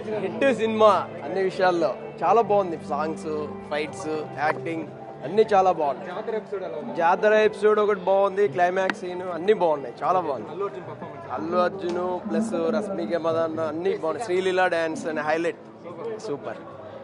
Hit cinema అన్ని విషయాల్లో చాలా బాగుంది సాంగ్స్ ఫైట్స్ యాక్టింగ్ అన్ని చాలా బాగున్నాయి జాతర ఎపిసోడ్ ఒకటి బాగుంది క్లైమాక్స్ సీన్ అన్ని బాగున్నాయి చాలా బాగుంది అల్లు అర్జున్ ప్లస్ రష్మిక మదన్ అన్ని బాగున్నాయి శ్రీలీల డాన్స్ అని హైలైట్ సూపర్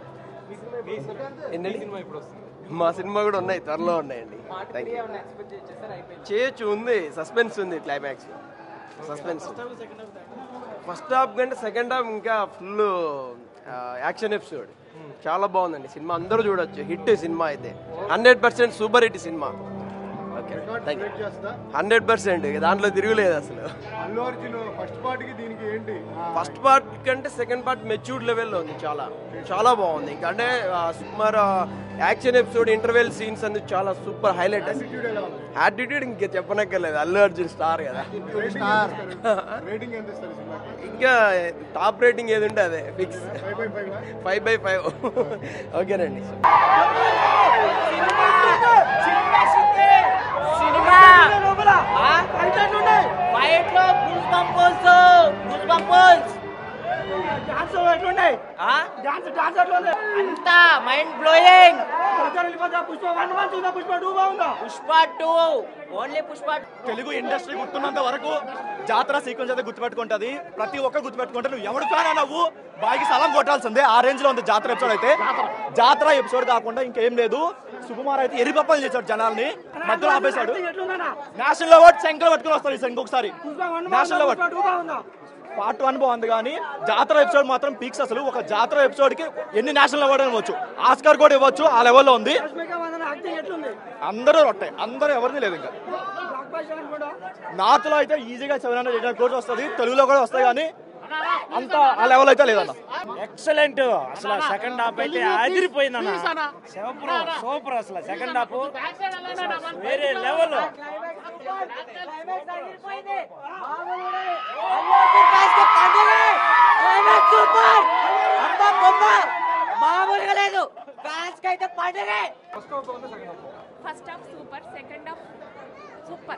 ఏంటండి మా సినిమా కూడా ఉన్నాయి త్వరలో ఉన్నాయండి థ్యాంక్ యూ చేయొచ్చు ఉంది సస్పెన్స్ ఉంది క్లైమాక్స్ సస్పెన్స్ ఫస్ట్ హాఫ్ కంటే సెకండ్ హాఫ్ ఇంకా ఫుల్ యాక్షన్ ఎపిసోడ్ చాలా బాగుందండి సినిమా అందరూ చూడొచ్చు హిట్ సినిమా అయితే hundred percent super hit cinema okay hundred percent దాంట్లో తిరుగులేదు అసలు అల్లు అర్జున్ ఫస్ట్ పార్ట్ కి దీనికి ఏంటి ఫస్ట్ పార్ట్ కంటే సెకండ్ పార్ట్ మెచ్యూర్డ్ లెవెల్లో ఉంది చాలా చాలా బాగుంది ఇంకా అంటే ఆ, Sukumar action episode interval scenes అందుకు చాలా సూపర్ హైలైట్ యాటిట్యూడ్ ఇంకా చెప్పనక్కర్లేదు అల్లు అర్జున్ స్టార్ కదా స్టార్ రేటింగ్ ఎంత ఇస్తారు సినిమాకి ఇంకా టాప్ రేటింగ్ ఏది ఉంటే అదే fix five by five five by five ఓకేనండి సినిమా ఫైట్ లో గుడ్ బంపుల్స్ గుడ్ బంపుల్స్ అంతా mind blowing Pushpa two only Pushpa Telugu industry గుర్తున్నంత వరకు జాతర సీక్వెన్స్ అయితే గుర్తుపెట్టుకుంటది ప్రతి ఒక్కరు గుర్తుపెట్టుకుంటే నువ్వు ఎవడు ఫ్యాన్ నువ్వు బాగా సలం కొట్టాల్సిందే ఆ రేంజ్ లో ఉంది జాతర ఎపిసోడ్ అయితే జాతర ఎపిసోడ్ కాకుండా ఇంకేం లేదు సుకుమార్ అయితే ఎరిపప్పలు చేశాడు జనాల్ని మధ్యలో ఆపేశాడు నేషనల్ అవార్డ్ శంకర్ పట్టుకుని వస్తారు ఈసారి ఇంకొకసారి నేషనల్ అవార్డ్ పార్ట్ వన్ బాగుంది కానీ జాతర ఎపిసోడ్ మాత్రం పీక్స్ అసలు ఒక జాతర ఎపిసోడ్ కి ఎన్ని నేషనల్ అవార్డు ఇవ్వచ్చు ఆస్కార్ కూడా ఇవ్వచ్చు ఆ లెవెల్లో ఉంది అందరూ రొట్టే అందరూ ఎవరిని లేదు ఇంకా నార్త్ లో అయితే ఈజీగా seven hundred eight hundred crores వస్తుంది తెలుగులో కూడా వస్తాయి కానీ అంత ఆ లెవెల్ అయితే లేదన్న ఎక్సలెంట్ అసలు సెకండ్ హాఫ్ అయితే అదిరిపోయింది అన్న సూపర్ సూపర్ అసలు సెకండ్ హాఫ్ వేరే లెవెల్ సూపర్ అమ్మ బొమ్మ మామూలుగా లేదు ఫ్యాన్స్ కి అయితే పండుగ first half super second half super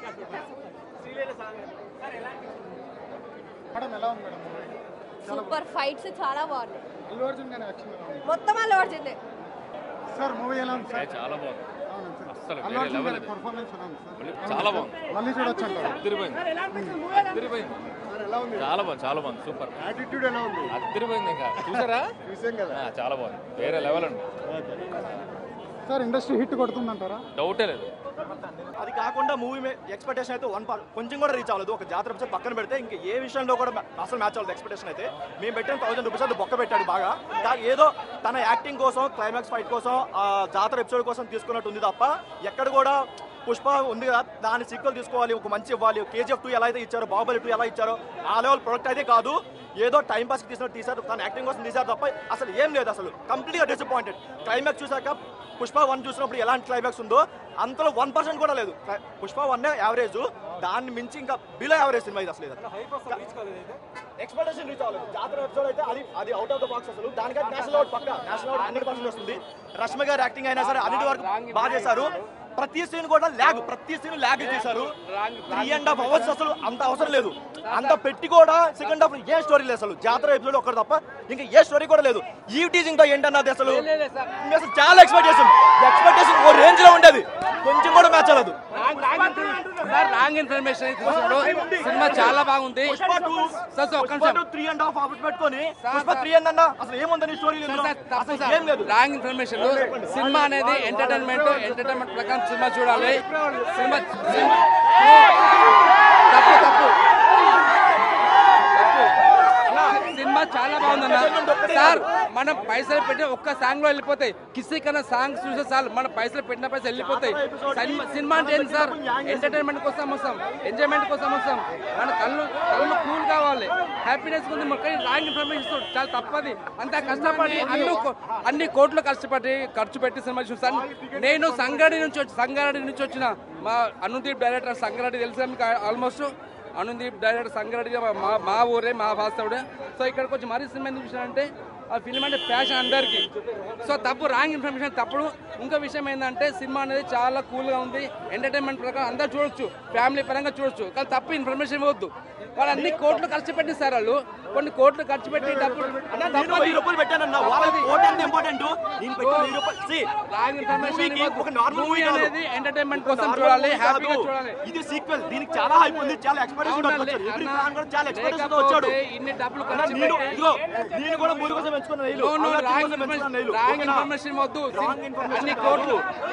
madam ఎలా ఉంది మేడం సూపర్ ఫైట్స్ చాలా బాగున్నాయి అల్లు అర్జున్ గారి యాక్షన్ ఎలా ఉంది మొత్తం అల్లు అర్జున్ సార్ మూవీ ఎలా ఉంది సార్ చాలా బాగుంది అవును సార్ అస్సలు అల్లు వేరే అర్జున్ లెవెల్ గారి అది. పర్ఫార్మెన్స్ ఎలా ఉంది సార్ మళ్ళీ చాలా బాగుంది మళ్ళీ చూడొచ్చు అంటారు అదిరిపోయింది అదిరిపోయింది సార్ ఎలా ఉంది చాలా బాగుంది చాలా బాగుంది సూపర్ యాటిట్యూడ్ ఎలా ఉంది అదిరిపోయింది ఇంకా చూసారా చూసాం కదా ఆ, చాలా బాగుంది వేరే లెవెల్ అండి సార్ ఇండస్ట్రీ హిట్ కొడుతుందంటారా డౌటే లేదు అది కాకుండా మూవీ ఎక్స్పెక్టేషన్ అయితే వన్ పార్ట్ కొంచెం కూడా రీచ్ అవ్వలేదు ఒక జాతర ఎపిసోడ్ పక్కన పెడితే ఇంకా ఏ విషయంలో కూడా ma- అసలు మ్యాచ్ అవ్వలేదు ఎక్స్పెక్టేషన్ అయితే మేము పెట్టిన థౌసండ్ రూపీస్ అది బొక్క పెట్టాడు బాగా కా- ఏదో తన యాక్టింగ్ కోసం క్లైమాక్స్ ఫైట్ కోసం ఆ జాతర ఎపిసోడ్ కోసం తీసుకున్నట్టు ఉంది తప్ప ఎక్కడ కూడా పుష్ప ఉంది కదా దాని సీక్వెల్ తీసుకోవాలి ఒక మంచి ఇవ్వాలి కేజీఎఫ్ టూ ఎలా అయితే ఇచ్చారో బాహుబలి టూ ఎలా ఇచ్చారో ఆ లెవెల్ ప్రొడక్ట్ అయితే కాదు ఏదో టైం పాస్ తీసినట్టు తీశారు తన యాక్టింగ్ కోసం తీశారు తప్ప అసలు ఏం లేదు అసలు కంప్లీట్ గా డిసప్పాయింటెడ్ క్లైమాక్స్ చూసాక పుష్ప వన్ చూసినప్పుడు ఎలాంటి క్లైమాక్స్ ఉందో అంతలో వన్ పర్సెంట్ కూడా లేదు క్లై- పుష్ప వన్ యావరేజ్ దాన్ని మించి ఇంకా బిలో యావరేజ్ సినిమా ఇది అసలు ఎక్స్పెక్టేషన్ రీచ్ అవ్వలేదు జాతర ఎపిసోడ్ అయితే అది అది అవుట్ ఆఫ్ ద బాక్స్ అసలు దానికైతే నేషనల్ అవార్డ్ పక్క నేషనల్ అవార్డ్ హండ్రెడ్ పర్సెంట్ వస్తుంది రష్మ గారి యాక్టింగ్ అయినా సరే అన్నిటి వరకు బాగా చేశారు ప్రతి సీన్ కూడా ల్యాగ్ ప్రతి సీన్ ల్యాగ్ చేశారు త్రీ అండ్ హాఫ్ అవర్స్ అసలు అంత అవసరం లేదు అంత పెట్టి కూడా సెకండ్ హాఫ్ ఏ స్టోరీ లేదు అసలు జాతర ఎపిసోడ్ ఒక్కటి తప్ప ఇంకా ఏ స్టోరీ కూడా లేదు ఈ టీజింగ్ తో ఏంటన్నది అసలు ఇంకా అసలు చాలా ఎక్స్పెక్టేషన్ ఎక్స్పెక్టేషన్ ఓ రేంజ్ లో ఉండేది కొంచెం కూడా మ్యాచ్ అవ్వదు రాంగ్ ఇన్ఫర్మేషన్ సినిమా చాలా బాగుంది పుష్ప టూ సార్, సార్, ఒక్క పుష్ప నిమిషం. Two three and half hours పెట్టుకొని పుష్ప త్రీ ఏందన్న అసలు ఏముందని స్టోరీ లేదు అసలు ఏం లేదు రాంగ్ ఇన్ఫర్మేషన్ సినిమా అనేది ఎంటర్టైన్మెంట్ ఎంటర్టైన్మెంట్ ప్రకారం సినిమా చూడాలి సినిమా సినిమా- తప్పు తప్పు తప్పు. సినిమా చాలా బాగుందన్న సార్ మనం పైసలు పెట్టి ఒక్క సాంగ్ లో వెళ్ళిపోతాయి కిసి కన్నా సాంగ్స్ చూసే చాలు మన పైసలు పెట్టిన పైసలు వెళ్ళిపోతాయి సినిమా- సినిమా అంటే ఏంటి సార్ ఎంటర్టైన్మెంట్ కోసం వస్తాం ఎంజాయ్మెంట్ కోసం వస్తాం మన కళ్ళు కళ్ళు కూల్ కావాలి హ్యాపీనెస్ ఉంది మొక్క రాంగ్ ఇన్ఫర్మేషన్ ఇస్తాడు చాలా తప్పది అంత కష్టపడి అన్ని కో- అన్ని కోట్లు కష్టపడి ఖర్చు పెట్టి సినిమా చూస్తాను నేను సంగారెడ్డి నుంచి వచ్చి సంగారెడ్డి నుంచి వచ్చిన మా అనుదీప్ డైరెక్టర్ సంగారెడ్డి తెలుసు మీకు ఆల్మోస్ట్ అనుదీప్ డైరెక్టర్ సంగారెడ్డి మా మా ఊరే మా భాషవుడే సో ఇక్కడికి వచ్చి మరీ సినిమా ఎందుకు చూసానంటే ఆ ఫిల్మ్ అంటే ప్యాషన్ అందరికీ సో తప్పు రాంగ్ ఇన్ఫర్మేషన్ తప్పుడు ఇంకో విషయం ఏంటంటే సినిమా అనేది చాలా కూల్గా ఉంది ఎంటర్టైన్మెంట్ ప్రకారం అందరూ చూడొచ్చు ఫ్యామిలీ పరంగా చూడొచ్చు కానీ తప్పు ఇన్ఫర్మేషన్ ఇవ్వద్దు వాళ్ళు అన్ని కోట్లు ఖర్చు పెట్టి సార్ వాళ్ళు కొన్ని కోట్లు ఖర్చు పెట్టి డబ్బులు అన్న, నేను తప్పది. వెయ్యి రూపాయలు పెట్టానన్న వాళ్ళకి కోటి ఎంత ఇంపార్టెంట్ నేను పెట్టిన వెయ్యి రూపాయలు See, రాంగ్ ఇన్ఫర్మేషన్ మూవీకి ఒక నార్మల్ మూవీ మూవీ అనేది ఎంటర్టైన్మెంట్ కోసం నార్మల్ చూడాలి మూవీ హ్యాపీగా కాదు. చూడాలి ఇది సీక్వెల్ దీనికి చాలా హైప్ ఉంది చాలా ఎక్స్పెక్టేషన్ అవునా, వచ్చాడు ఎవ్రీ అన్న, ఫ్యాన్ కూడా చాలా ఎక్స్పెక్టేషన్ తో వచ్చాడు లేకపోతే ఇన్ని డబ్బులు అన్న, ఖర్చు నేను పెట్టి ఇదిగో నేను కూడా మూవీ కోసం ఎంచుకున్న No, no, రాంగ్ wrong కోసం ఎంచుకున్న information- wrong information వద్దు. రాంగ్ అన్ని ఇన్ఫర్మేషన్ కోట్లు